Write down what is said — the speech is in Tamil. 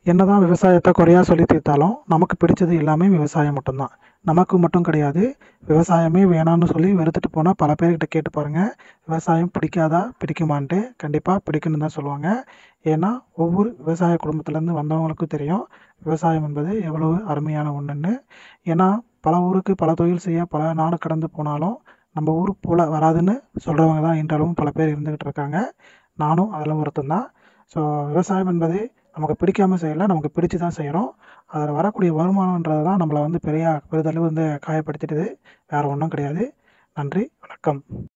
என்னதான் விவசாயத்தை குறையா சொல்லி தீர்த்தாலும் நமக்கு பிடிச்சது எல்லாமே விவசாயம் மட்டும்தான் நமக்கு மட்டும் கிடையாது விவசாயமே வேணான்னு சொல்லி வெறுத்துட்டு போனால் பல பேர்கிட்ட கேட்டு பாருங்கள் விவசாயம் பிடிக்காதா பிடிக்குமான்ட்டு கண்டிப்பாக பிடிக்குன்னு தான் சொல்லுவாங்க ஏன்னா ஒவ்வொரு விவசாய குடும்பத்துலேருந்து வந்தவங்களுக்கும் தெரியும் விவசாயம் என்பது எவ்வளவு அருமையான ஒன்றுன்னு ஏன்னா பல ஊருக்கு பல தொழில் செய்ய பல நாடு கடந்து போனாலும் நம்ம ஊர் போல் வராதுன்னு சொல்கிறவங்க தான் இன்றளவும் பல பேர் இருந்துக்கிட்டு இருக்காங்க நானும் அதில் ஒருத்தன் தான் ஸோ விவசாயம் என்பது நமக்கு பிடிக்காம செய்யலை நமக்கு பிடிச்சி தான் செய்கிறோம் அதில் வரக்கூடிய வருமானன்றது தான் நம்மளை வந்து பெரிய பெரிதளவு வந்து காயப்படுத்திடுது வேறு ஒன்றும் கிடையாது நன்றி வணக்கம்